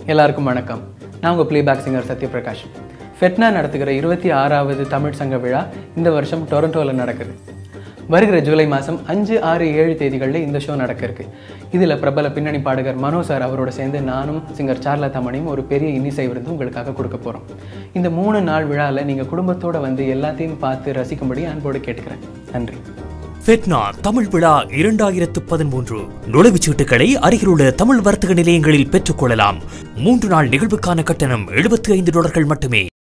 எல்லாருக்கும் வணக்கம் நான் உங்கள் பிளேபேக் சிங்கர் சத்யபிரகாஷ் ஃபெட்னா நடத்துகிற இருபத்தி ஆறாவது தமிழ் சங்க விழா இந்த வருஷம் டொரண்டோவில் நடக்குது வருகிற ஜூலை மாதம் அஞ்சு ஆறு ஏழு தேதிகளில் இந்த ஷோ நடக்க இருக்கு இதில் பிரபல பின்னணி பாடகர் மனோ சார் அவரோட சேர்ந்து நானும் சிங்கர் சார்லா தமணியும் ஒரு பெரிய இன்னிசை விருந்து உங்களுக்காக கொடுக்க போகிறோம் இந்த மூணு நாள் விழாவில் நீங்கள் குடும்பத்தோட வந்து எல்லாத்தையும் பார்த்து ரசிக்கும்படி அன்போடு கேட்டுக்கிறேன் நன்றி ஃபெட்னா தமிழ் விழா இரண்டாயிரத்து பதிமூன்று நுழைவுச் சீட்டுகளை அருகிலுள்ள தமிழ் வர்த்தக நிலையங்களில் பெற்றுக்கொள்ளலாம் மூன்று நாள் நிகழ்வுக்கான கட்டணம் எழுபத்தி ஐந்து டாலர்கள் மட்டுமே